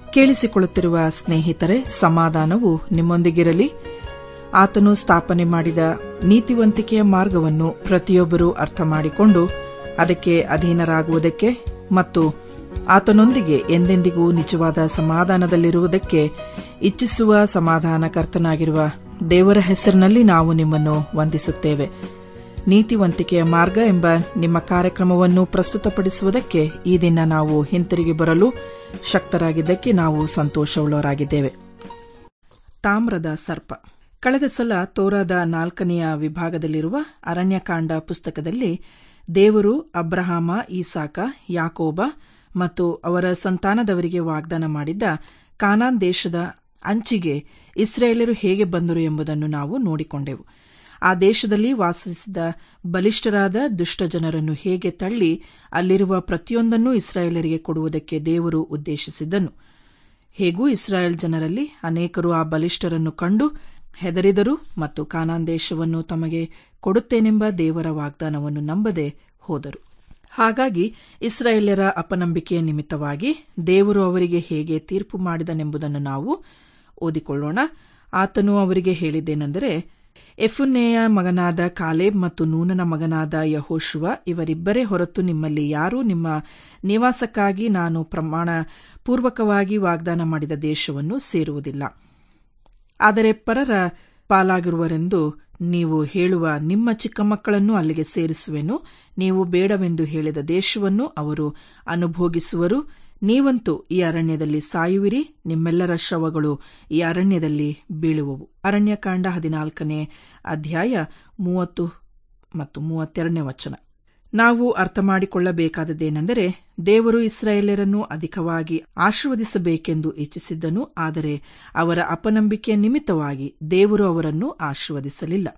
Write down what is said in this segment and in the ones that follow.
ಕೇಳಿಸಿಕೊಳ್ಳುತ್ತಿರುವ ಸ್ನೇಹಿತರೆ ಸಮಾಧಾನವು ನಿಮ್ಮೊಂದಿಗಿರಲಿ ಆತನು ಸ್ಥಾಪನೆ ಮಾಡಿದ ನೀತಿವಂತಿಕೆಯ ಮಾರ್ಗವನ್ನು ಪ್ರತಿಯೊಬ್ಬರೂ ಅರ್ಥ ಮಾಡಿಕೊಂಡು ಅದಕ್ಕೆ ಅಧೀನರಾಗುವುದಕ್ಕೆ ಮತ್ತು ಆತನೊಂದಿಗೆ ಎಂದೆಂದಿಗೂ ನಿಜವಾದ ಸಮಾಧಾನದಲ್ಲಿರುವುದಕ್ಕೆ ಇಚ್ಛಿಸುವ ಸಮಾಧಾನಕರ್ತನಾಗಿರುವ ದೇವರ ಹೆಸರಿನಲ್ಲಿ ನಾವು ನಿಮ್ಮನ್ನು ವಂದಿಸುತ್ತೇವೆ ನೀತಿವಂತಿಕೆಯ ಮಾರ್ಗ ಎಂಬ ನಿಮ್ಮ ಕಾರ್ಯಕ್ರಮವನ್ನು ಪ್ರಸ್ತುತಪಡಿಸುವುದಕ್ಕೆ ಈ ದಿನ ನಾವು ಹಿಂತಿರುಗಿ ಬರಲು ಶಕ್ತರಾಗಿದ್ದಕ್ಕೆ ನಾವು ಸಂತೋಷವುಳ್ಳವರಾಗಿದ್ದೇವೆ ತಾಮ್ರದ ಸರ್ಪ ಕಳೆದ ಸಲ ತೋರಾದ ನಾಲ್ಕನೆಯ ವಿಭಾಗದಲ್ಲಿರುವ ಅರಣ್ಯಕಾಂಡ ಪುಸ್ತಕದಲ್ಲಿ ದೇವರು ಅಬ್ರಹಾಮ ಈಸಾಕ ಯಾಕೋಬ ಮತ್ತು ಅವರ ಸಂತಾನದವರಿಗೆ ವಾಗ್ದಾನ ಮಾಡಿದ್ದ ಕಾನಾನ್ ದೇಶದ ಅಂಚಿಗೆ ಇಸ್ರೇಲರು ಹೇಗೆ ಬಂದರು ಎಂಬುದನ್ನು ನಾವು ನೋಡಿಕೊಂಡೆವು ಆ ದೇಶದಲ್ಲಿ ವಾಸಿಸಿದ ಬಲಿಷ್ಠರಾದ ದುಷ್ಟ ಜನರನ್ನು ಹೇಗೆ ತಳ್ಳಿ ಅಲ್ಲಿರುವ ಪ್ರತಿಯೊಂದನ್ನೂ ಇಸ್ರಾಯೇಲರಿಗೆ ಕೊಡುವುದಕ್ಕೆ ದೇವರು ಉದ್ದೇಶಿಸಿದ್ದನು ಹೇಗೂ ಇಸ್ರಾಯೇಲ್ ಜನರಲ್ಲಿ ಅನೇಕರು ಆ ಬಲಿಷ್ಠರನ್ನು ಕಂಡು ಹೆದರಿದರು ಮತ್ತು ಕಾನಾನ್ ದೇಶವನ್ನು ತಮಗೆ ಕೊಡುತ್ತೇನೆಂಬ ದೇವರ ವಾಗ್ದಾನವನ್ನು ನಂಬದೆ ಹೋದರು ಹಾಗಾಗಿ ಇಸ್ರಾಯೇಲ್ಯರ ಅಪನಂಬಿಕೆಯ ನಿಮಿತ್ತವಾಗಿ ದೇವರು ಅವರಿಗೆ ಹೇಗೆ ತೀರ್ಪು ಮಾಡಿದನೆಂಬುದನ್ನು ನಾವು ಓದಿಕೊಳ್ಳೋಣ ಆತನು ಅವರಿಗೆ ಹೇಳಿದ್ದೇನೆಂದರೆ ಎಫುನ್ನೆಯ ಮಗನಾದ ಕಾಲೇಬ್ ಮತ್ತು ನೂನನ ಮಗನಾದ ಯಹೋಶುವ ಇವರಿಬ್ಬರೇ ಹೊರತು ನಿಮ್ಮಲ್ಲಿ ಯಾರೂ ನಿಮ್ಮ ನಿವಾಸಕ್ಕಾಗಿ ನಾನು ಪ್ರಮಾಣ ಪೂರ್ವಕವಾಗಿ ವಾಗ್ದಾನ ಮಾಡಿದ ದೇಶವನ್ನು ಸೇರುವುದಿಲ್ಲ ಆದರೆ ಪರರ ಪಾಲಾಗಿರುವರೆಂದು ನೀವು ಹೇಳುವ ನಿಮ್ಮ ಚಿಕ್ಕ ಮಕ್ಕಳನ್ನು ಅಲ್ಲಿಗೆ ಸೇರಿಸುವೆನು ನೀವು ಬೇಡವೆಂದು ಹೇಳಿದ ದೇಶವನ್ನು ಅವರು ಅನುಭೋಗಿಸುವರು ನೀವಂತೂ ಈ ಅರಣ್ಯದಲ್ಲಿ ಸಾಯುವಿರಿ ನಿಮ್ಮೆಲ್ಲರ ಶವಗಳು ಈ ಅರಣ್ಯದಲ್ಲಿ ಬೀಳುವವು ಅರಣ್ಯಕಾಂಡ ಹದಿನಾಲ್ಕನೇ ಅಧ್ಯಾಯ ಮೂವತ್ತು ಮತ್ತು ಮೂವತ್ತೆರಡನೇ ವಚನ ನಾವು ಅರ್ಥ ಮಾಡಿಕೊಳ್ಳಬೇಕಾದದ್ದೇನೆಂದರೆ ದೇವರು ಇಸ್ರಾಯೇಲರನ್ನು ಅಧಿಕವಾಗಿ ಆಶೀರ್ವದಿಸಬೇಕೆಂದು ಇಚ್ಛಿಸಿದ್ದನು ಆದರೆ ಅವರ ಅಪನಂಬಿಕೆಯ ನಿಮಿತ್ತವಾಗಿ ದೇವರು ಅವರನ್ನು ಆಶೀರ್ವದಿಸಲಿಲ್ಲ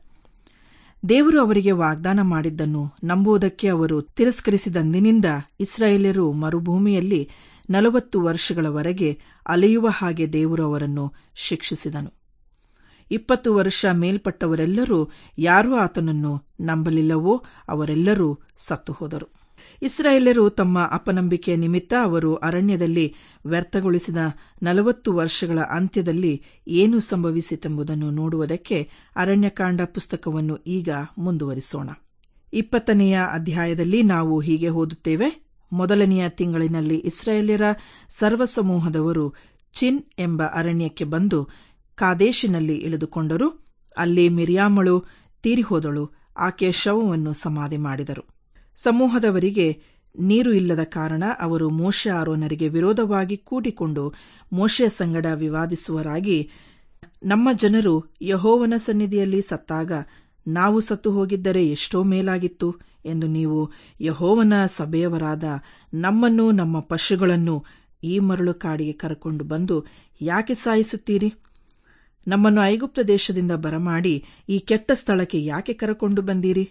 ದೇವರು ಅವರಿಗೆ ವಾಗ್ದಾನ ಮಾಡಿದ್ದನ್ನು ನಂಬುವುದಕ್ಕೆ ಅವರು ತಿರಸ್ಕರಿಸಿದಂದಿನಿಂದ ಇಸ್ರಾಯೇಲ್ಯರು ಮರುಭೂಮಿಯಲ್ಲಿ ನಲವತ್ತು ವರ್ಷಗಳವರೆಗೆ ಅಲೆಯುವ ಹಾಗೆ ದೇವರು ಅವರನ್ನು ಶಿಕ್ಷಿಸಿದನು ಇಪ್ಪತ್ತು ವರ್ಷ ಮೇಲ್ಪಟ್ಟವರೆಲ್ಲರೂ ಯಾರೂ ಆತನನ್ನು ನಂಬಲಿಲ್ಲವೋ ಅವರೆಲ್ಲರೂ ಸತ್ತು ಹೋದರು ಇಸ್ರಾಯೇಲ್ಯರು ತಮ್ಮ ಅಪನಂಬಿಕೆಯ ನಿಮಿತ್ತ ಅವರು ಅರಣ್ಯದಲ್ಲಿ ವ್ಯರ್ಥಗೊಳಿಸಿದ ನಲವತ್ತು ವರ್ಷಗಳ ಅಂತ್ಯದಲ್ಲಿ ಏನು ಸಂಭವಿಸಿತೆಂಬುದನ್ನು ನೋಡುವುದಕ್ಕೆ ಅರಣ್ಯಕಾಂಡ ಪುಸ್ತಕವನ್ನು ಈಗ ಮುಂದುವರಿಸೋಣ ಇಪ್ಪತ್ತನೆಯ ಅಧ್ಯಾಯದಲ್ಲಿ ನಾವು ಹೀಗೆ ಓದುತ್ತೇವೆ ಮೊದಲನೆಯ ತಿಂಗಳಿನಲ್ಲಿ ಇಸ್ರಾಯೇಲ್ಯರ ಸರ್ವಸಮೂಹದವರು ಚಿನ್ ಎಂಬ ಅರಣ್ಯಕ್ಕೆ ಬಂದು ಕಾದೇಶಿನಲ್ಲಿ ಇಳಿದುಕೊಂಡರು ಅಲ್ಲಿ ಮಿರಿಯಾಮಳು ತೀರಿಹೋದಳು ಆಕೆಯ ಶವವನ್ನು ಸಮಾಧಿ ಮಾಡಿದರು ಸಮೂಹದವರಿಗೆ ನೀರು ಇಲ್ಲದ ಕಾರಣ ಅವರು ಮೋಶೆ ಆರೋನರಿಗೆ ವಿರೋಧವಾಗಿ ಕೂಡಿಕೊಂಡು ಮೋಶೆಯ ಸಂಗಡ ವಿವಾದಿಸುವರಾಗಿ ನಮ್ಮ ಜನರು ಯಹೋವನ ಸನ್ನಿಧಿಯಲ್ಲಿ ಸತ್ತಾಗ ನಾವು ಸತ್ತು ಹೋಗಿದ್ದರೆ ಎಷ್ಟೋ ಮೇಲಾಗಿತ್ತು ಎಂದು ನೀವು ಯಹೋವನ ಸಭೆಯವರಾದ ನಮ್ಮನ್ನು ನಮ್ಮ ಪಶುಗಳನ್ನು ಈ ಮರಳು ಕಾಡಿಗೆ ಕರಕೊಂಡು ಬಂದು ಯಾಕೆ ಸಾಯಿಸುತ್ತೀರಿ ನಮ್ಮನ್ನು ಐಗುಪ್ತ ದೇಶದಿಂದ ಬರಮಾಡಿ ಈ ಕೆಟ್ಟ ಸ್ಥಳಕ್ಕೆ ಯಾಕೆ ಕರಕೊಂಡು ಬಂದೀರಿ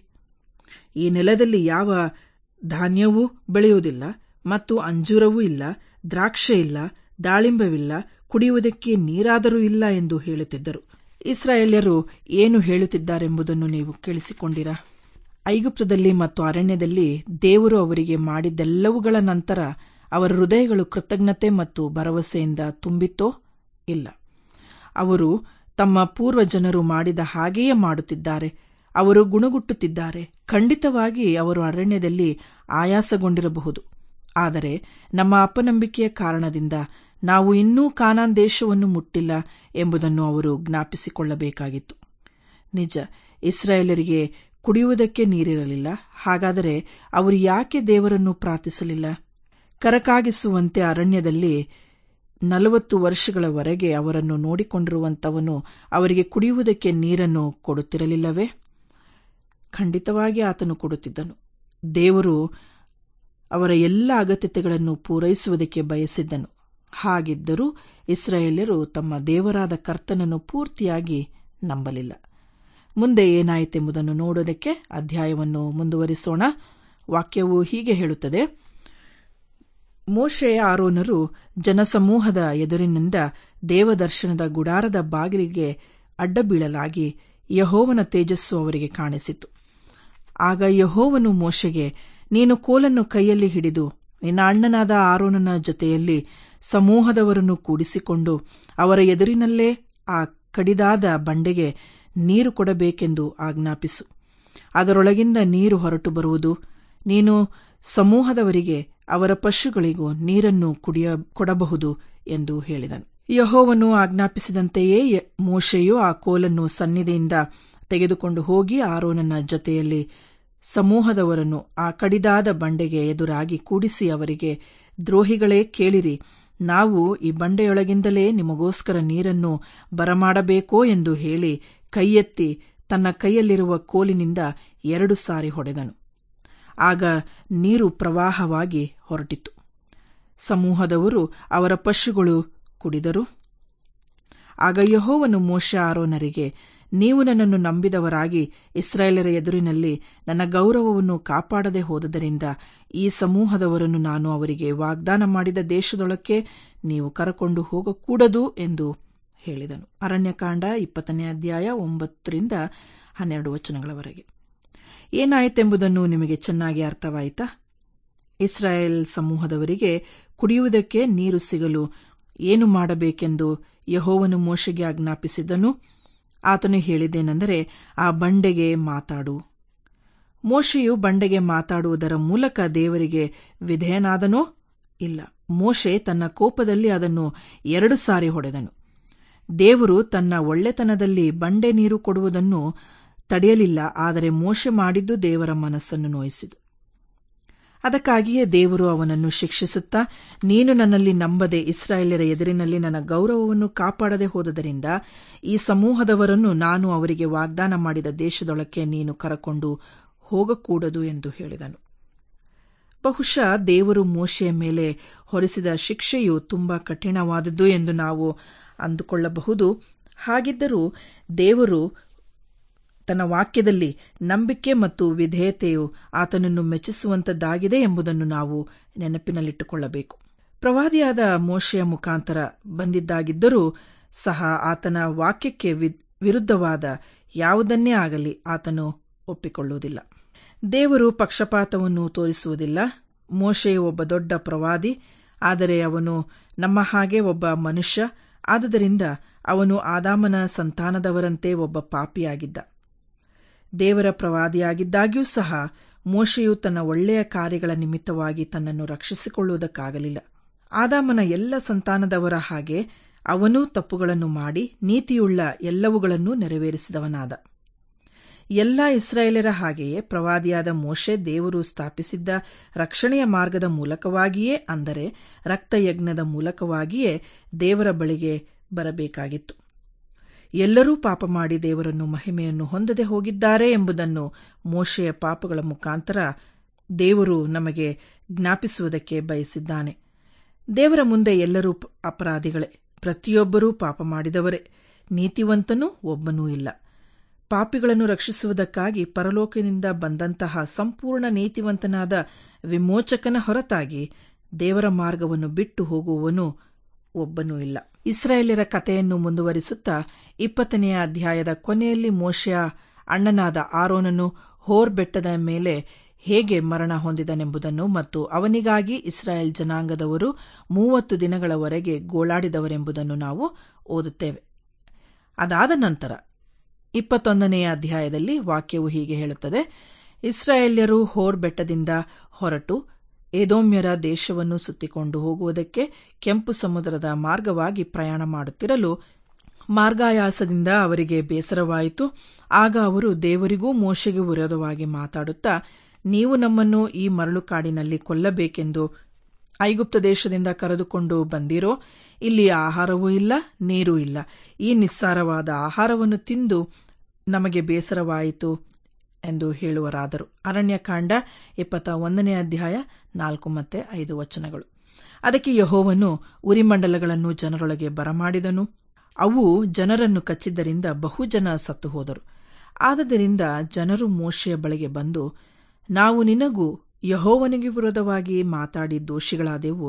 ಈ ನೆಲದಲ್ಲಿ ಯಾವ ಧಾನ್ಯವೂ ಬೆಳೆಯುವುದಿಲ್ಲ ಮತ್ತು ಅಂಜೂರವೂ ಇಲ್ಲ ದ್ರಾಕ್ಷೆ ಇಲ್ಲ ದಾಳಿಂಬವಿಲ್ಲ ಕುಡಿಯುವುದಕ್ಕೆ ನೀರಾದರೂ ಇಲ್ಲ ಎಂದು ಹೇಳುತ್ತಿದ್ದರು ಇಸ್ರಾಯೇಲ್ಯರು ಏನು ಹೇಳುತ್ತಿದ್ದಾರೆಂಬುದನ್ನು ನೀವು ಕೇಳಿಸಿಕೊಂಡಿರಾ ಐಗುಪ್ತದಲ್ಲಿ ಮತ್ತು ಅರಣ್ಯದಲ್ಲಿ ದೇವರು ಅವರಿಗೆ ಮಾಡಿದ್ದೆಲ್ಲವುಗಳ ನಂತರ ಅವರ ಹೃದಯಗಳು ಕೃತಜ್ಞತೆ ಮತ್ತು ಭರವಸೆಯಿಂದ ತುಂಬಿತ್ತೋ ಇಲ್ಲ ಅವರು ತಮ್ಮ ಪೂರ್ವ ಜನರು ಮಾಡಿದ ಹಾಗೆಯೇ ಮಾಡುತ್ತಿದ್ದಾರೆ ಅವರು ಗುಣಗುಟ್ಟುತ್ತಿದ್ದಾರೆ ಖಂಡಿತವಾಗಿ ಅವರು ಅರಣ್ಯದಲ್ಲಿ ಆಯಾಸಗೊಂಡಿರಬಹುದು ಆದರೆ ನಮ್ಮ ಅಪನಂಬಿಕೆಯ ಕಾರಣದಿಂದ ನಾವು ಇನ್ನೂ ಕಾನಾನ್ ದೇಶವನ್ನು ಮುಟ್ಟಿಲ್ಲ ಎಂಬುದನ್ನು ಅವರು ಜ್ಞಾಪಿಸಿಕೊಳ್ಳಬೇಕಾಗಿತ್ತು ನಿಜ ಇಸ್ರಾಯೇಲರಿಗೆ ಕುಡಿಯುವುದಕ್ಕೆ ನೀರಿರಲಿಲ್ಲ ಹಾಗಾದರೆ ಅವರು ಯಾಕೆ ದೇವರನ್ನು ಪ್ರಾರ್ಥಿಸಲಿಲ್ಲ ಕರಕಾಗಿಸುವಂತೆ ಅರಣ್ಯದಲ್ಲಿ ನಲವತ್ತು ವರ್ಷಗಳವರೆಗೆ ಅವರನ್ನು ನೋಡಿಕೊಂಡಿರುವಂತವನು ಅವರಿಗೆ ಕುಡಿಯುವುದಕ್ಕೆ ನೀರನ್ನು ಕೊಡುತ್ತಿರಲಿಲ್ಲವೇ ಖಂಡಿತವಾಗಿ ಆತನು ಕೊಡುತ್ತಿದ್ದನು ದೇವರು ಅವರ ಎಲ್ಲ ಅಗತ್ಯತೆಗಳನ್ನು ಪೂರೈಸುವುದಕ್ಕೆ ಬಯಸಿದ್ದನು ಹಾಗಿದ್ದರೂ ಇಸ್ರಾಯೇಲ್ಯರು ತಮ್ಮ ದೇವರಾದ ಕರ್ತನನ್ನು ಪೂರ್ತಿಯಾಗಿ ನಂಬಲಿಲ್ಲ ಮುಂದೆ ಏನಾಯಿತೆಂಬುದನ್ನು ನೋಡೋದಕ್ಕೆ ಅಧ್ಯಾಯವನ್ನು ಮುಂದುವರಿಸೋಣ ವಾಕ್ಯವು ಹೀಗೆ ಹೇಳುತ್ತದೆ ಮೋಶೆಯ ಆರೋನರು ಜನಸಮೂಹದ ಎದುರಿನಿಂದ ದೇವದರ್ಶನದ ಗುಡಾರದ ಬಾಗಿಲಿಗೆ ಅಡ್ಡಬೀಳಲಾಗಿ ಯಹೋವನ ತೇಜಸ್ಸು ಅವರಿಗೆ ಕಾಣಿಸಿತು ಆಗ ಯಹೋವನು ಮೋಶೆಗೆ ನೀನು ಕೋಲನ್ನು ಕೈಯಲ್ಲಿ ಹಿಡಿದು ನಿನ್ನ ಅಣ್ಣನಾದ ಆರೋನನ ಜೊತೆಯಲ್ಲಿ ಸಮೂಹದವರನ್ನು ಕೂಡಿಸಿಕೊಂಡು ಅವರ ಎದುರಿನಲ್ಲೇ ಆ ಕಡಿದಾದ ಬಂಡೆಗೆ ನೀರು ಕೊಡಬೇಕೆಂದು ಆಜ್ಞಾಪಿಸು ಅದರೊಳಗಿಂದ ನೀರು ಹೊರಟು ಬರುವುದು ನೀನು ಸಮೂಹದವರಿಗೆ ಅವರ ಪಶುಗಳಿಗೂ ನೀರನ್ನು ಕುಡಿಯ ಕೊಡಬಹುದು ಎಂದು ಹೇಳಿದನು ಯಹೋವನು ಆಜ್ಞಾಪಿಸಿದಂತೆಯೇ ಮೋಶೆಯು ಆ ಕೋಲನ್ನು ಸನ್ನಿಧಿಯಿಂದ ತೆಗೆದುಕೊಂಡು ಹೋಗಿ ಆರೋನನ ಜೊತೆಯಲ್ಲಿ ಸಮೂಹದವರನ್ನು ಆ ಕಡಿದಾದ ಬಂಡೆಗೆ ಎದುರಾಗಿ ಕೂಡಿಸಿ ಅವರಿಗೆ ದ್ರೋಹಿಗಳೇ ಕೇಳಿರಿ ನಾವು ಈ ಬಂಡೆಯೊಳಗಿಂದಲೇ ನಿಮಗೋಸ್ಕರ ನೀರನ್ನು ಬರಮಾಡಬೇಕೋ ಎಂದು ಹೇಳಿ ಕೈಯೆತ್ತಿ ತನ್ನ ಕೈಯಲ್ಲಿರುವ ಕೋಲಿನಿಂದ ಎರಡು ಸಾರಿ ಹೊಡೆದನು ಆಗ ನೀರು ಪ್ರವಾಹವಾಗಿ ಹೊರಟಿತು ಸಮೂಹದವರು ಅವರ ಪಶುಗಳು ಕುಡಿದರು ಆಗ ಯಹೋವನು ಮೋಶ ಆರೋನರಿಗೆ ನೀವು ನನ್ನನ್ನು ನಂಬಿದವರಾಗಿ ಇಸ್ರಾಯೇಲರ ಎದುರಿನಲ್ಲಿ ನನ್ನ ಗೌರವವನ್ನು ಕಾಪಾಡದೆ ಹೋದದರಿಂದ ಈ ಸಮೂಹದವರನ್ನು ನಾನು ಅವರಿಗೆ ವಾಗ್ದಾನ ಮಾಡಿದ ದೇಶದೊಳಕ್ಕೆ ನೀವು ಕರಕೊಂಡು ಹೋಗಕೂಡದು ಎಂದು ಹೇಳಿದನು ಅರಣ್ಯಕಾಂಡ ಇಪ್ಪತ್ತನೇ ಅಧ್ಯಾಯ ಒಂಬತ್ತರಿಂದ ಹನ್ನೆರಡು ವಚನಗಳವರೆಗೆ ಏನಾಯಿತೆಂಬುದನ್ನು ನಿಮಗೆ ಚೆನ್ನಾಗಿ ಅರ್ಥವಾಯಿತಾ ಇಸ್ರಾಯೇಲ್ ಸಮೂಹದವರಿಗೆ ಕುಡಿಯುವುದಕ್ಕೆ ನೀರು ಸಿಗಲು ಏನು ಮಾಡಬೇಕೆಂದು ಯಹೋವನು ಮೋಶೆಗೆ ಆಜ್ಞಾಪಿಸಿದ್ದನು ಆತನು ಹೇಳಿದ್ದೇನೆಂದರೆ ಆ ಬಂಡೆಗೆ ಮಾತಾಡು ಮೋಶೆಯು ಬಂಡೆಗೆ ಮಾತಾಡುವುದರ ಮೂಲಕ ದೇವರಿಗೆ ವಿಧೇಯನಾದನೋ ಇಲ್ಲ ಮೋಶೆ ತನ್ನ ಕೋಪದಲ್ಲಿ ಅದನ್ನು ಎರಡು ಸಾರಿ ಹೊಡೆದನು ದೇವರು ತನ್ನ ಒಳ್ಳೆತನದಲ್ಲಿ ಬಂಡೆ ನೀರು ಕೊಡುವುದನ್ನು ತಡೆಯಲಿಲ್ಲ ಆದರೆ ಮೋಶೆ ಮಾಡಿದ್ದು ದೇವರ ಮನಸ್ಸನ್ನು ನೋಯಿಸಿತು ಅದಕ್ಕಾಗಿಯೇ ದೇವರು ಅವನನ್ನು ಶಿಕ್ಷಿಸುತ್ತಾ ನೀನು ನನ್ನಲ್ಲಿ ನಂಬದೆ ಇಸ್ರಾಯೇಲರ ಎದುರಿನಲ್ಲಿ ನನ್ನ ಗೌರವವನ್ನು ಕಾಪಾಡದೆ ಹೋದದರಿಂದ ಈ ಸಮೂಹದವರನ್ನು ನಾನು ಅವರಿಗೆ ವಾಗ್ದಾನ ಮಾಡಿದ ದೇಶದೊಳಕ್ಕೆ ನೀನು ಕರಕೊಂಡು ಹೋಗಕೂಡದು ಎಂದು ಹೇಳಿದನು ಬಹುಶಃ ದೇವರು ಮೋಶೆಯ ಮೇಲೆ ಹೊರಿಸಿದ ಶಿಕ್ಷೆಯು ತುಂಬಾ ಕಠಿಣವಾದದ್ದು ಎಂದು ನಾವು ಅಂದುಕೊಳ್ಳಬಹುದು ಹಾಗಿದ್ದರೂ ದೇವರು ತನ್ನ ವಾಕ್ಯದಲ್ಲಿ ನಂಬಿಕೆ ಮತ್ತು ವಿಧೇಯತೆಯು ಆತನನ್ನು ಮೆಚ್ಚಿಸುವಂತದ್ದಾಗಿದೆ ಎಂಬುದನ್ನು ನಾವು ನೆನಪಿನಲ್ಲಿಟ್ಟುಕೊಳ್ಳಬೇಕು ಪ್ರವಾದಿಯಾದ ಮೋಶೆಯ ಮುಖಾಂತರ ಬಂದಿದ್ದಾಗಿದ್ದರೂ ಸಹ ಆತನ ವಾಕ್ಯಕ್ಕೆ ವಿರುದ್ಧವಾದ ಯಾವುದನ್ನೇ ಆಗಲಿ ಆತನು ಒಪ್ಪಿಕೊಳ್ಳುವುದಿಲ್ಲ ದೇವರು ಪಕ್ಷಪಾತವನ್ನು ತೋರಿಸುವುದಿಲ್ಲ ಮೋಶೆಯು ಒಬ್ಬ ದೊಡ್ಡ ಪ್ರವಾದಿ ಆದರೆ ಅವನು ನಮ್ಮ ಹಾಗೆ ಒಬ್ಬ ಮನುಷ್ಯ ಆದುದರಿಂದ ಅವನು ಆದಾಮನ ಸಂತಾನದವರಂತೆ ಒಬ್ಬ ಪಾಪಿಯಾಗಿದ್ದ ದೇವರ ಪ್ರವಾದಿಯಾಗಿದ್ದಾಗ್ಯೂ ಸಹ ಮೋಶೆಯು ತನ್ನ ಒಳ್ಳೆಯ ಕಾರ್ಯಗಳ ನಿಮಿತ್ತವಾಗಿ ತನ್ನನ್ನು ರಕ್ಷಿಸಿಕೊಳ್ಳುವುದಕ್ಕಾಗಲಿಲ್ಲ ಆದಾಮನ ಎಲ್ಲ ಸಂತಾನದವರ ಹಾಗೆ ಅವನೂ ತಪ್ಪುಗಳನ್ನು ಮಾಡಿ ನೀತಿಯುಳ್ಳ ಎಲ್ಲವುಗಳನ್ನು ನೆರವೇರಿಸಿದವನಾದ ಎಲ್ಲ ಇಸ್ರಾಯೇಲರ ಹಾಗೆಯೇ ಪ್ರವಾದಿಯಾದ ಮೋಶೆ ದೇವರು ಸ್ಥಾಪಿಸಿದ್ದ ರಕ್ಷಣೆಯ ಮಾರ್ಗದ ಮೂಲಕವಾಗಿಯೇ ಅಂದರೆ ರಕ್ತಯಜ್ಞದ ಮೂಲಕವಾಗಿಯೇ ದೇವರ ಬಳಿಗೆ ಬರಬೇಕಾಗಿತ್ತು ಎಲ್ಲರೂ ಪಾಪ ಮಾಡಿ ದೇವರನ್ನು ಮಹಿಮೆಯನ್ನು ಹೊಂದದೆ ಹೋಗಿದ್ದಾರೆ ಎಂಬುದನ್ನು ಮೋಶೆಯ ಪಾಪಗಳ ಮುಖಾಂತರ ದೇವರು ನಮಗೆ ಜ್ಞಾಪಿಸುವುದಕ್ಕೆ ಬಯಸಿದ್ದಾನೆ ದೇವರ ಮುಂದೆ ಎಲ್ಲರೂ ಅಪರಾಧಿಗಳೇ ಪ್ರತಿಯೊಬ್ಬರೂ ಪಾಪ ಮಾಡಿದವರೇ ನೀತಿವಂತನೂ ಒಬ್ಬನೂ ಇಲ್ಲ ಪಾಪಿಗಳನ್ನು ರಕ್ಷಿಸುವುದಕ್ಕಾಗಿ ಪರಲೋಕದಿಂದ ಬಂದಂತಹ ಸಂಪೂರ್ಣ ನೀತಿವಂತನಾದ ವಿಮೋಚಕನ ಹೊರತಾಗಿ ದೇವರ ಮಾರ್ಗವನ್ನು ಬಿಟ್ಟು ಹೋಗುವವನು ಒಬ್ಬನೂ ಇಲ್ಲ ಇಸ್ರಾಯೇಲರ ಕಥೆಯನ್ನು ಮುಂದುವರಿಸುತ್ತಾ ಇಪ್ಪತ್ತನೆಯ ಅಧ್ಯಾಯದ ಕೊನೆಯಲ್ಲಿ ಮೋಶೆಯ ಅಣ್ಣನಾದ ಆರೋನನು ಹೋರ್ ಬೆಟ್ಟದ ಮೇಲೆ ಹೇಗೆ ಮರಣ ಹೊಂದಿದನೆಂಬುದನ್ನು ಮತ್ತು ಅವನಿಗಾಗಿ ಇಸ್ರಾಯೇಲ್ ಜನಾಂಗದವರು ಮೂವತ್ತು ದಿನಗಳವರೆಗೆ ಗೋಳಾಡಿದವರೆಂಬುದನ್ನು ನಾವು ಓದುತ್ತೇವೆ ಅದಾದ ನಂತರ ಇಪ್ಪತ್ತೊಂದನೆಯ ಅಧ್ಯಾಯದಲ್ಲಿ ವಾಕ್ಯವು ಹೀಗೆ ಹೇಳುತ್ತದೆ ಇಸ್ರಾಯೇಲ್ಯರು ಹೋರ್ ಬೆಟ್ಟದಿಂದ ಹೊರಟು ಏದೋಮ್ಯರ ದೇಶವನ್ನು ಸುತ್ತಿಕೊಂಡು ಹೋಗುವುದಕ್ಕೆ ಕೆಂಪು ಸಮುದ್ರದ ಮಾರ್ಗವಾಗಿ ಪ್ರಯಾಣ ಮಾಡುತ್ತಿರಲು ಮಾರ್ಗಾಯಾಸದಿಂದ ಅವರಿಗೆ ಬೇಸರವಾಯಿತು ಆಗ ಅವರು ದೇವರಿಗೂ ಮೋಶೆಗೂ ವಿರೋಧವಾಗಿ ಮಾತಾಡುತ್ತಾ ನೀವು ನಮ್ಮನ್ನು ಈ ಮರಳುಕಾಡಿನಲ್ಲಿ ಕೊಲ್ಲಬೇಕೆಂದು ಐಗುಪ್ತ ದೇಶದಿಂದ ಕರೆದುಕೊಂಡು ಬಂದಿರೋ ಇಲ್ಲಿ ಆಹಾರವೂ ಇಲ್ಲ ನೀರೂ ಇಲ್ಲ ಈ ನಿಸ್ಸಾರವಾದ ಆಹಾರವನ್ನು ತಿಂದು ನಮಗೆ ಬೇಸರವಾಯಿತು ಎಂದು ಹೇಳುವರಾದರು ಅರಣ್ಯಕಾಂಡ ಇಪ್ಪತ್ತ ಒಂದನೇ ಅಧ್ಯಾಯ ನಾಲ್ಕು ಮತ್ತೆ ಐದು ವಚನಗಳು ಅದಕ್ಕೆ ಯಹೋವನು ಉರಿಮಂಡಲಗಳನ್ನು ಜನರೊಳಗೆ ಬರಮಾಡಿದನು ಅವು ಜನರನ್ನು ಕಚ್ಚಿದ್ದರಿಂದ ಬಹುಜನ ಸತ್ತು ಹೋದರು ಆದದರಿಂದ ಜನರು ಮೋಶೆಯ ಬಳಿಗೆ ಬಂದು ನಾವು ನಿನಗೂ ಯಹೋವನಿಗೆ ವಿರೋಧವಾಗಿ ಮಾತಾಡಿ ದೋಷಿಗಳಾದೆವು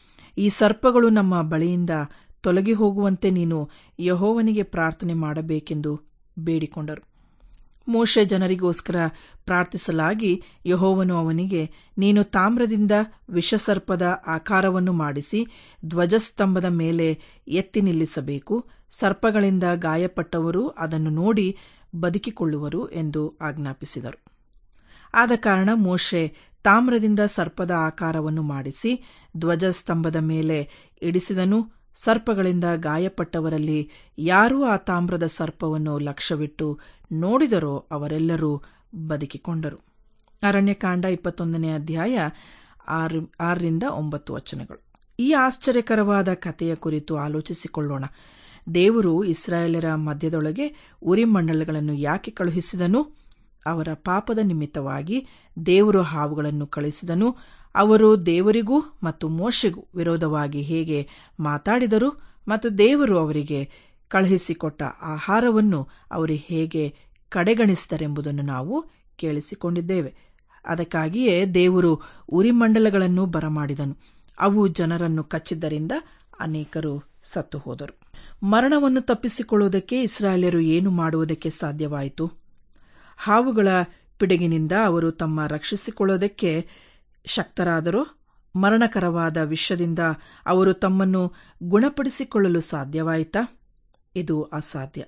ಈ ಸರ್ಪಗಳು ನಮ್ಮ ಬಳಿಯಿಂದ ತೊಲಗಿ ಹೋಗುವಂತೆ ನೀನು ಯಹೋವನಿಗೆ ಪ್ರಾರ್ಥನೆ ಮಾಡಬೇಕೆಂದು ಬೇಡಿಕೊಂಡರು ಮೋಶೆ ಜನರಿಗೋಸ್ಕರ ಪ್ರಾರ್ಥಿಸಲಾಗಿ ಯಹೋವನು ಅವನಿಗೆ ನೀನು ತಾಮ್ರದಿಂದ ವಿಷಸರ್ಪದ ಆಕಾರವನ್ನು ಮಾಡಿಸಿ ಧ್ವಜಸ್ತಂಭದ ಮೇಲೆ ಎತ್ತಿ ನಿಲ್ಲಿಸಬೇಕು ಸರ್ಪಗಳಿಂದ ಗಾಯಪಟ್ಟವರು ಅದನ್ನು ನೋಡಿ ಬದುಕಿಕೊಳ್ಳುವರು ಎಂದು ಆಜ್ಞಾಪಿಸಿದರು ಆದ ಕಾರಣ ಮೋಶೆ ತಾಮ್ರದಿಂದ ಸರ್ಪದ ಆಕಾರವನ್ನು ಮಾಡಿಸಿ ಧ್ವಜಸ್ತಂಭದ ಮೇಲೆ ಇಡಿಸಿದನು ಸರ್ಪಗಳಿಂದ ಗಾಯಪಟ್ಟವರಲ್ಲಿ ಯಾರೂ ಆ ತಾಮ್ರದ ಸರ್ಪವನ್ನು ಲಕ್ಷ್ಯವಿಟ್ಟು ನೋಡಿದರೋ ಅವರೆಲ್ಲರೂ ಬದುಕಿಕೊಂಡರು ಅರಣ್ಯಕಾಂಡ ಇಪ್ಪತ್ತೊಂದನೇ ಅಧ್ಯಾಯ ಆರು ಆರರಿಂದ ಒಂಬತ್ತು ವಚನಗಳು ಈ ಆಶ್ಚರ್ಯಕರವಾದ ಕಥೆಯ ಕುರಿತು ಆಲೋಚಿಸಿಕೊಳ್ಳೋಣ ದೇವರು ಇಸ್ರಾಯೇಲರ ಮಧ್ಯದೊಳಗೆ ಉರಿಮಂಡಲಗಳನ್ನು ಯಾಕೆ ಕಳುಹಿಸಿದನು ಅವರ ಪಾಪದ ನಿಮಿತ್ತವಾಗಿ ದೇವರು ಹಾವುಗಳನ್ನು ಕಳಿಸಿದನು ಅವರು ದೇವರಿಗೂ ಮತ್ತು ಮೋಶೆಗೂ ವಿರೋಧವಾಗಿ ಹೇಗೆ ಮಾತಾಡಿದರು ಮತ್ತು ದೇವರು ಅವರಿಗೆ ಕಳುಹಿಸಿಕೊಟ್ಟ ಆಹಾರವನ್ನು ಅವರು ಹೇಗೆ ಕಡೆಗಣಿಸಿದರೆಂಬುದನ್ನು ನಾವು ಕೇಳಿಸಿಕೊಂಡಿದ್ದೇವೆ ಅದಕ್ಕಾಗಿಯೇ ದೇವರು ಉರಿಮಂಡಲಗಳನ್ನು ಬರಮಾಡಿದನು ಅವು ಜನರನ್ನು ಕಚ್ಚಿದ್ದರಿಂದ ಅನೇಕರು ಸತ್ತು ಹೋದರು ಮರಣವನ್ನು ತಪ್ಪಿಸಿಕೊಳ್ಳುವುದಕ್ಕೆ ಇಸ್ರಾಯೇಲರು ಏನು ಮಾಡುವುದಕ್ಕೆ ಸಾಧ್ಯವಾಯಿತು ಹಾವುಗಳ ಪಿಡುಗಿನಿಂದ ಅವರು ತಮ್ಮ ರಕ್ಷಿಸಿಕೊಳ್ಳುವುದಕ್ಕೆ ಶಕ್ತರಾದರೂ ಮರಣಕರವಾದ ವಿಷದಿಂದ ಅವರು ತಮ್ಮನ್ನು ಗುಣಪಡಿಸಿಕೊಳ್ಳಲು ಸಾಧ್ಯವಾಯಿತಾ ಇದು ಅಸಾಧ್ಯ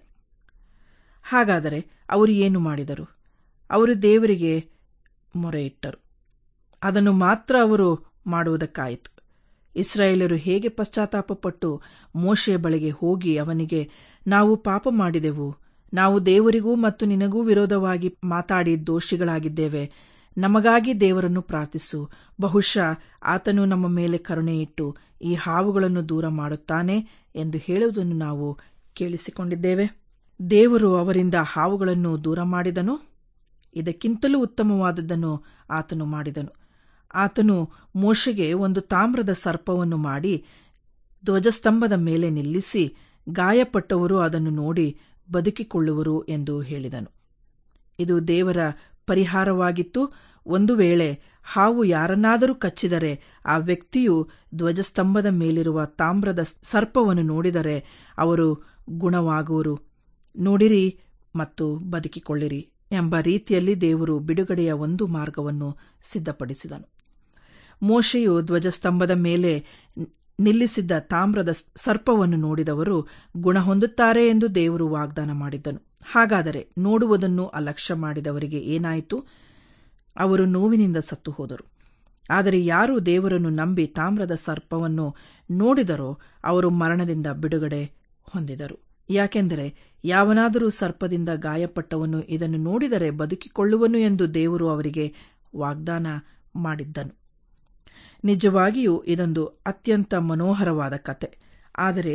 ಹಾಗಾದರೆ ಅವರು ಏನು ಮಾಡಿದರು ಅವರು ದೇವರಿಗೆ ಮೊರೆಯಿಟ್ಟರು ಅದನ್ನು ಮಾತ್ರ ಅವರು ಮಾಡುವುದಕ್ಕಾಯಿತು ಇಸ್ರಾಯೇಲರು ಹೇಗೆ ಪಶ್ಚಾತ್ತಾಪಪಟ್ಟು ಮೋಶೆಯ ಬಳಿಗೆ ಹೋಗಿ ಅವನಿಗೆ ನಾವು ಪಾಪ ಮಾಡಿದೆವು ನಾವು ದೇವರಿಗೂ ಮತ್ತು ನಿನಗೂ ವಿರೋಧವಾಗಿ ಮಾತಾಡಿ ದೋಷಿಗಳಾಗಿದ್ದೇವೆ ನಮಗಾಗಿ ದೇವರನ್ನು ಪ್ರಾರ್ಥಿಸು ಬಹುಶಃ ಆತನು ನಮ್ಮ ಮೇಲೆ ಕರುಣೆ ಇಟ್ಟು ಈ ಹಾವುಗಳನ್ನು ದೂರ ಮಾಡುತ್ತಾನೆ ಎಂದು ಹೇಳುವುದನ್ನು ನಾವು ಕೇಳಿಸಿಕೊಂಡಿದ್ದೇವೆ ದೇವರು ಅವರಿಂದ ಹಾವುಗಳನ್ನು ದೂರ ಮಾಡಿದನು ಇದಕ್ಕಿಂತಲೂ ಉತ್ತಮವಾದದ್ದನ್ನು ಆತನು ಮಾಡಿದನು ಆತನು ಮೋಶೆಗೆ ಒಂದು ತಾಮ್ರದ ಸರ್ಪವನ್ನು ಮಾಡಿ ಧ್ವಜಸ್ತಂಭದ ಮೇಲೆ ನಿಲ್ಲಿಸಿ ಗಾಯಪಟ್ಟವರು ಅದನ್ನು ನೋಡಿ ಬದುಕಿಕೊಳ್ಳುವರು ಎಂದು ಹೇಳಿದನು ಇದು ದೇವರ ಪರಿಹಾರವಾಗಿತ್ತು ಒಂದು ವೇಳೆ ಹಾವು ಯಾರನ್ನಾದರೂ ಕಚ್ಚಿದರೆ ಆ ವ್ಯಕ್ತಿಯು ಧ್ವಜಸ್ತಂಭದ ಮೇಲಿರುವ ತಾಮ್ರದ ಸರ್ಪವನ್ನು ನೋಡಿದರೆ ಅವರು ಗುಣವಾಗುವರು ನೋಡಿರಿ ಮತ್ತು ಬದುಕಿಕೊಳ್ಳಿರಿ ಎಂಬ ರೀತಿಯಲ್ಲಿ ದೇವರು ಬಿಡುಗಡೆಯ ಒಂದು ಮಾರ್ಗವನ್ನು ಸಿದ್ಧಪಡಿಸಿದನು ಮೋಶೆಯು ಧ್ವಜಸ್ತಂಭದ ಮೇಲೆ ನಿಲ್ಲಿಸಿದ್ದ ತಾಮ್ರದ ಸರ್ಪವನ್ನು ನೋಡಿದವರು ಗುಣ ಹೊಂದುತ್ತಾರೆ ಎಂದು ದೇವರು ವಾಗ್ದಾನ ಮಾಡಿದ್ದನು ಹಾಗಾದರೆ ನೋಡುವುದನ್ನು ಅಲಕ್ಷ್ಯ ಮಾಡಿದವರಿಗೆ ಏನಾಯಿತು ಅವರು ನೋವಿನಿಂದ ಸತ್ತು ಹೋದರು ಆದರೆ ಯಾರು ದೇವರನ್ನು ನಂಬಿ ತಾಮ್ರದ ಸರ್ಪವನ್ನು ನೋಡಿದರೋ ಅವರು ಮರಣದಿಂದ ಬಿಡುಗಡೆ ಹೊಂದಿದರು ಯಾಕೆಂದರೆ ಯಾವನಾದರೂ ಸರ್ಪದಿಂದ ಗಾಯಪಟ್ಟವನು ಇದನ್ನು ನೋಡಿದರೆ ಬದುಕಿಕೊಳ್ಳುವನು ಎಂದು ದೇವರು ಅವರಿಗೆ ವಾಗ್ದಾನ ಮಾಡಿದ್ದನು ನಿಜವಾಗಿಯೂ ಇದೊಂದು ಅತ್ಯಂತ ಮನೋಹರವಾದ ಕತೆ ಆದರೆ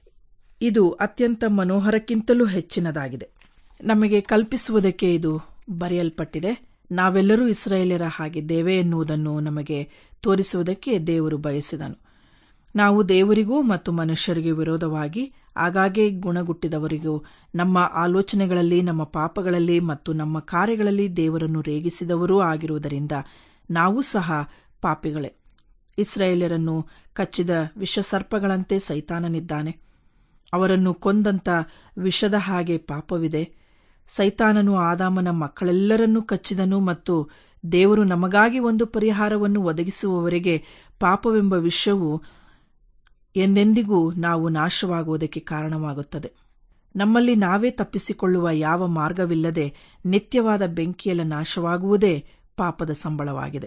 ಇದು ಅತ್ಯಂತ ಮನೋಹರಕ್ಕಿಂತಲೂ ಹೆಚ್ಚಿನದಾಗಿದೆ ನಮಗೆ ಕಲ್ಪಿಸುವುದಕ್ಕೆ ಇದು ಬರೆಯಲ್ಪಟ್ಟಿದೆ ನಾವೆಲ್ಲರೂ ಇಸ್ರಾಯೇಲರ ಹಾಗಿದ್ದೇವೆ ಎನ್ನುವುದನ್ನು ನಮಗೆ ತೋರಿಸುವುದಕ್ಕೆ ದೇವರು ಬಯಸಿದನು ನಾವು ದೇವರಿಗೂ ಮತ್ತು ಮನುಷ್ಯರಿಗೆ ವಿರೋಧವಾಗಿ ಆಗಾಗ್ಗೆ ಗುಣಗುಟ್ಟಿದವರಿಗೂ ನಮ್ಮ ಆಲೋಚನೆಗಳಲ್ಲಿ ನಮ್ಮ ಪಾಪಗಳಲ್ಲಿ ಮತ್ತು ನಮ್ಮ ಕಾರ್ಯಗಳಲ್ಲಿ ದೇವರನ್ನು ರೇಗಿಸಿದವರೂ ಆಗಿರುವುದರಿಂದ ನಾವು ಸಹ ಪಾಪಿಗಳೇ ಇಸ್ರಾಯೇಲರನ್ನು ಕಚ್ಚಿದ ವಿಷಸರ್ಪಗಳಂತೆ ಸೈತಾನನಿದ್ದಾನೆ ಅವರನ್ನು ಕೊಂದಂತ ವಿಷದ ಹಾಗೆ ಪಾಪವಿದೆ ಸೈತಾನನು ಆದಾಮನ ಮಕ್ಕಳೆಲ್ಲರನ್ನೂ ಕಚ್ಚಿದನು ಮತ್ತು ದೇವರು ನಮಗಾಗಿ ಒಂದು ಪರಿಹಾರವನ್ನು ಒದಗಿಸುವವರೆಗೆ ಪಾಪವೆಂಬ ವಿಷವು ಎಂದೆಂದಿಗೂ ನಾವು ನಾಶವಾಗುವುದಕ್ಕೆ ಕಾರಣವಾಗುತ್ತದೆ ನಮ್ಮಲ್ಲಿ ನಾವೇ ತಪ್ಪಿಸಿಕೊಳ್ಳುವ ಯಾವ ಮಾರ್ಗವಿಲ್ಲದೆ ನಿತ್ಯವಾದ ಬೆಂಕಿಯಲ್ಲಿ ನಾಶವಾಗುವುದೇ ಪಾಪದ ಸಂಬಳವಾಗಿದೆ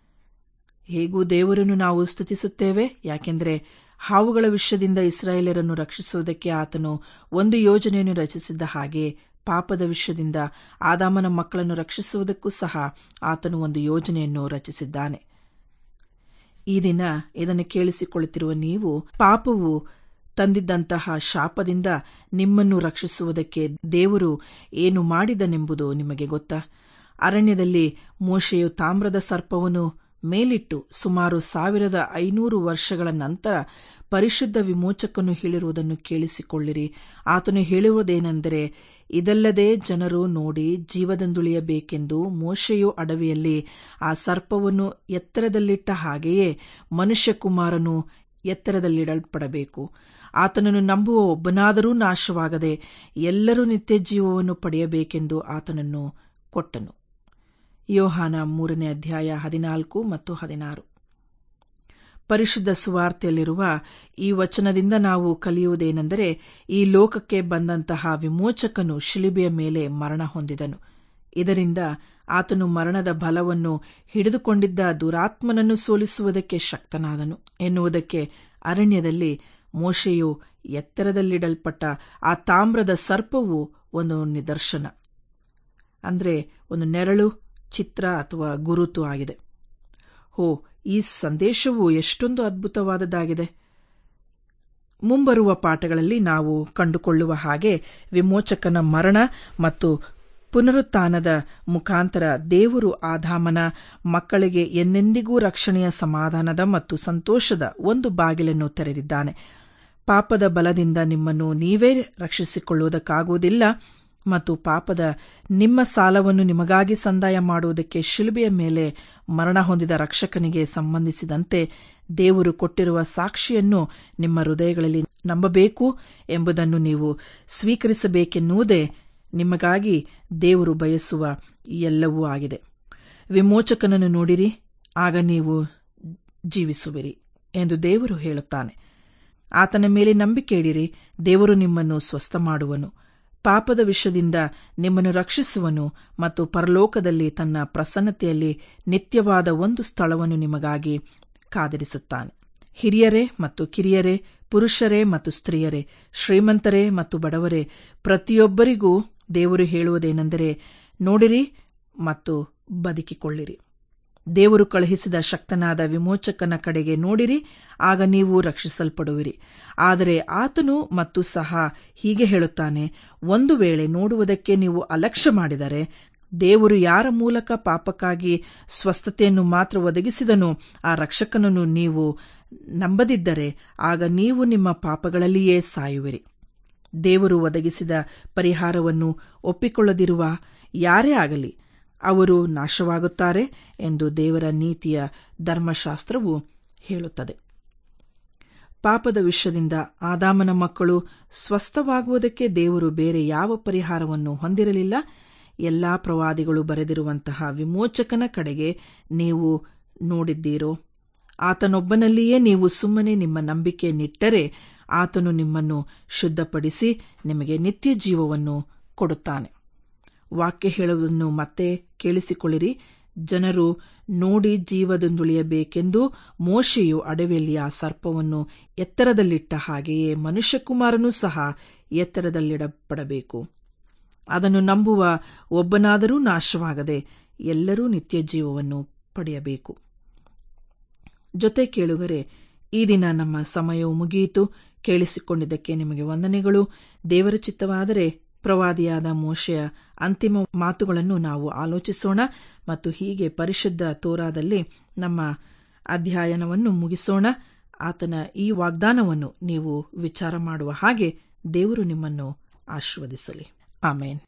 ಹೇಗೂ ದೇವರನ್ನು ನಾವು ಸ್ತುತಿಸುತ್ತೇವೆ ಯಾಕೆಂದರೆ ಹಾವುಗಳ ವಿಷಯದಿಂದ ಇಸ್ರಾಯೇಲರನ್ನು ರಕ್ಷಿಸುವುದಕ್ಕೆ ಆತನು ಒಂದು ಯೋಜನೆಯನ್ನು ರಚಿಸಿದ್ದ ಹಾಗೆ ಪಾಪದ ವಿಷಯದಿಂದ ಆದಾಮನ ಮಕ್ಕಳನ್ನು ರಕ್ಷಿಸುವುದಕ್ಕೂ ಸಹ ಆತನು ಒಂದು ಯೋಜನೆಯನ್ನು ರಚಿಸಿದ್ದಾನೆ ಈ ದಿನ ಇದನ್ನು ಕೇಳಿಸಿಕೊಳ್ಳುತ್ತಿರುವ ನೀವು ಪಾಪವು ತಂದಿದ್ದಂತಹ ಶಾಪದಿಂದ ನಿಮ್ಮನ್ನು ರಕ್ಷಿಸುವುದಕ್ಕೆ ದೇವರು ಏನು ಮಾಡಿದನೆಂಬುದು ನಿಮಗೆ ಗೊತ್ತಾ ಅರಣ್ಯದಲ್ಲಿ ಮೋಶೆಯು ತಾಮ್ರದ ಸರ್ಪವನ್ನು ಮೇಲಿಟ್ಟು ಸುಮಾರು ಸಾವಿರದ ಐನೂರು ವರ್ಷಗಳ ನಂತರ ಪರಿಶುದ್ಧ ವಿಮೋಚಕನು ಹೇಳಿರುವುದನ್ನು ಕೇಳಿಸಿಕೊಳ್ಳಿರಿ ಆತನು ಹೇಳುವುದೇನೆಂದರೆ ಇದಲ್ಲದೆ ಜನರು ನೋಡಿ ಜೀವದಂದುಳಿಯಬೇಕೆಂದು ಮೋಶೆಯು ಅಡವಿಯಲ್ಲಿ ಆ ಸರ್ಪವನ್ನು ಎತ್ತರದಲ್ಲಿಟ್ಟ ಹಾಗೆಯೇ ಮನುಷ್ಯಕುಮಾರನು ಎತ್ತರದಲ್ಲಿಡಲ್ಪಡಬೇಕು ಆತನನ್ನು ನಂಬುವ ಒಬ್ಬನಾದರೂ ನಾಶವಾಗದೆ ಎಲ್ಲರೂ ನಿತ್ಯ ಜೀವವನ್ನು ಪಡೆಯಬೇಕೆಂದು ಆತನನ್ನು ಕೊಟ್ಟನು ಯೋಹಾನ ಮೂರನೇ ಅಧ್ಯಾಯ ಹದಿನಾಲ್ಕು ಮತ್ತು ಹದಿನಾರು ಪರಿಶುದ್ಧ ಸುವಾರ್ತೆಯಲ್ಲಿರುವ ಈ ವಚನದಿಂದ ನಾವು ಕಲಿಯುವುದೇನೆಂದರೆ ಈ ಲೋಕಕ್ಕೆ ಬಂದಂತಹ ವಿಮೋಚಕನು ಶಿಲುಬೆಯ ಮೇಲೆ ಮರಣ ಹೊಂದಿದನು ಇದರಿಂದ ಆತನು ಮರಣದ ಬಲವನ್ನು ಹಿಡಿದುಕೊಂಡಿದ್ದ ದುರಾತ್ಮನನ್ನು ಸೋಲಿಸುವುದಕ್ಕೆ ಶಕ್ತನಾದನು ಎನ್ನುವುದಕ್ಕೆ ಅರಣ್ಯದಲ್ಲಿ ಮೋಶೆಯು ಎತ್ತರದಲ್ಲಿಡಲ್ಪಟ್ಟ ಆ ತಾಮ್ರದ ಸರ್ಪವು ಒಂದು ನಿದರ್ಶನ ಅಂದರೆ ಒಂದು ನೆರಳು ಚಿತ್ರ ಅಥವಾ ಗುರುತು ಆಗಿದೆ ಹೋ ಈ ಸಂದೇಶವು ಎಷ್ಟೊಂದು ಅದ್ಭುತವಾದದ್ದಾಗಿದೆ ಮುಂಬರುವ ಪಾಠಗಳಲ್ಲಿ ನಾವು ಕಂಡುಕೊಳ್ಳುವ ಹಾಗೆ ವಿಮೋಚಕನ ಮರಣ ಮತ್ತು ಪುನರುತ್ಥಾನದ ಮುಖಾಂತರ ದೇವರು ಆದಾಮನ ಮಕ್ಕಳಿಗೆ ಎಂದೆಂದಿಗೂ ರಕ್ಷಣೆಯ ಸಮಾಧಾನದ ಮತ್ತು ಸಂತೋಷದ ಒಂದು ಬಾಗಿಲನ್ನು ತೆರೆದಿದ್ದಾನೆ ಪಾಪದ ಬಲದಿಂದ ನಿಮ್ಮನ್ನು ನೀವೇ ರಕ್ಷಿಸಿಕೊಳ್ಳುವುದಕ್ಕಾಗುವುದಿಲ್ಲ ಮತ್ತು ಪಾಪದ ನಿಮ್ಮ ಸಾಲವನ್ನು ನಿಮಗಾಗಿ ಸಂದಾಯ ಮಾಡುವುದಕ್ಕೆ ಶಿಲುಬೆಯ ಮೇಲೆ ಮರಣ ಹೊಂದಿದ ರಕ್ಷಕನಿಗೆ ಸಂಬಂಧಿಸಿದಂತೆ ದೇವರು ಕೊಟ್ಟಿರುವ ಸಾಕ್ಷಿಯನ್ನು ನಿಮ್ಮ ಹೃದಯಗಳಲ್ಲಿ ನಂಬಬೇಕು ಎಂಬುದನ್ನು ನೀವು ಸ್ವೀಕರಿಸಬೇಕೆನ್ನುವುದೇ ನಿಮಗಾಗಿ ದೇವರು ಬಯಸುವ ಎಲ್ಲವೂ ಆಗಿದೆ ವಿಮೋಚಕನನ್ನು ನೋಡಿರಿ ಆಗ ನೀವು ಜೀವಿಸುವಿರಿ ಎಂದು ದೇವರು ಹೇಳುತ್ತಾನೆ ಆತನ ಮೇಲೆ ನಂಬಿಕೆ ಇಡಿರಿ ದೇವರು ನಿಮ್ಮನ್ನು ಸ್ವಸ್ಥ ಮಾಡುವನು ಪಾಪದ ವಿಷದಿಂದ ನಿಮ್ಮನ್ನು ರಕ್ಷಿಸುವನು ಮತ್ತು ಪರಲೋಕದಲ್ಲಿ ತನ್ನ ಪ್ರಸನ್ನತೆಯಲ್ಲಿ ನಿತ್ಯವಾದ ಒಂದು ಸ್ಥಳವನ್ನು ನಿಮಗಾಗಿ ಕಾದಿರಿಸುತ್ತಾನೆ ಹಿರಿಯರೇ ಮತ್ತು ಕಿರಿಯರೇ ಪುರುಷರೇ ಮತ್ತು ಸ್ತ್ರೀಯರೇ ಶ್ರೀಮಂತರೇ ಮತ್ತು ಬಡವರೇ ಪ್ರತಿಯೊಬ್ಬರಿಗೂ ದೇವರು ಹೇಳುವುದೇನೆಂದರೆ ನೋಡಿರಿ ಮತ್ತು ಬದುಕಿಕೊಳ್ಳಿರಿ ದೇವರು ಕಳುಹಿಸಿದ ಶಕ್ತನಾದ ವಿಮೋಚಕನ ಕಡೆಗೆ ನೋಡಿರಿ ಆಗ ನೀವು ರಕ್ಷಿಸಲ್ಪಡುವಿರಿ ಆದರೆ ಆತನು ಮತ್ತು ಸಹ ಹೀಗೆ ಹೇಳುತ್ತಾನೆ ಒಂದು ವೇಳೆ ನೋಡುವುದಕ್ಕೆ ನೀವು ಅಲಕ್ಷ್ಯ ಮಾಡಿದರೆ ದೇವರು ಯಾರ ಮೂಲಕ ಪಾಪಕ್ಕಾಗಿ ಸ್ವಸ್ಥತೆಯನ್ನು ಮಾತ್ರ ಒದಗಿಸಿದನೋ ಆ ರಕ್ಷಕನನ್ನು ನೀವು ನಂಬದಿದ್ದರೆ ಆಗ ನೀವು ನಿಮ್ಮ ಪಾಪಗಳಲ್ಲಿಯೇ ಸಾಯುವಿರಿ ದೇವರು ಒದಗಿಸಿದ ಪರಿಹಾರವನ್ನು ಒಪ್ಪಿಕೊಳ್ಳದಿರುವ ಯಾರೇ ಆಗಲಿ ಅವರು ನಾಶವಾಗುತ್ತಾರೆ ಎಂದು ದೇವರ ನೀತಿಯ ಧರ್ಮಶಾಸ್ತ್ರವು ಹೇಳುತ್ತದೆ ಪಾಪದ ವಿಷಯದಿಂದ ಆದಾಮನ ಮಕ್ಕಳು ಸ್ವಸ್ಥವಾಗುವುದಕ್ಕೆ ದೇವರು ಬೇರೆ ಯಾವ ಪರಿಹಾರವನ್ನು ಹೊಂದಿರಲಿಲ್ಲ ಎಲ್ಲಾ ಪ್ರವಾದಿಗಳು ಬರೆದಿರುವಂತಹ ವಿಮೋಚಕನ ಕಡೆಗೆ ನೀವು ನೋಡಿದ್ದೀರೋ ಆತನೊಬ್ಬನಲ್ಲಿಯೇ ನೀವು ಸುಮ್ಮನೆ ನಿಮ್ಮ ನಂಬಿಕೆ ನಿಟ್ಟರೆ ಆತನು ನಿಮ್ಮನ್ನು ಶುದ್ಧಪಡಿಸಿ ನಿಮಗೆ ನಿತ್ಯ ಜೀವವನ್ನು ಕೊಡುತ್ತಾನೆ ವಾಕ್ಯ ಹೇಳುವುದನ್ನು ಮತ್ತೆ ಕೇಳಿಸಿಕೊಳ್ಳಿರಿ ಜನರು ನೋಡಿ ಜೀವದಿಂದುಳಿಯಬೇಕೆಂದು ಮೋಶೆಯು ಅಡವಿಯಲ್ಲಿ ಆ ಸರ್ಪವನ್ನು ಎತ್ತರದಲ್ಲಿಟ್ಟ ಹಾಗೆಯೇ ಮನುಷ್ಯಕುಮಾರನೂ ಸಹ ಎತ್ತರದಲ್ಲಿಡಪಡಬೇಕು ಅದನ್ನು ನಂಬುವ ಒಬ್ಬನಾದರೂ ನಾಶವಾಗದೆ ಎಲ್ಲರೂ ನಿತ್ಯ ಜೀವವನ್ನು ಪಡೆಯಬೇಕು ಜೊತೆ ಕೇಳುಗರೆ ಈ ದಿನ ನಮ್ಮ ಸಮಯವು ಮುಗಿಯಿತು ಕೇಳಿಸಿಕೊಂಡಿದ್ದಕ್ಕೆ ನಿಮಗೆ ವಂದನೆಗಳು ದೇವರ ಚಿತ್ತವಾದರೆ ಪ್ರವಾದಿಯಾದ ಮೋಶೆಯ ಅಂತಿಮ ಮಾತುಗಳನ್ನು ನಾವು ಆಲೋಚಿಸೋಣ ಮತ್ತು ಹೀಗೆ ಪರಿಶುದ್ಧ ತೋರಾದಲ್ಲಿ ನಮ್ಮ ಅಧ್ಯಯನವನ್ನು ಮುಗಿಸೋಣ ಆತನ ಈ ವಾಗ್ದಾನವನ್ನು ನೀವು ವಿಚಾರ ಮಾಡುವ ಹಾಗೆ ದೇವರು ನಿಮ್ಮನ್ನು ಆಶೀರ್ವದಿಸಲಿ ಆಮೇನ್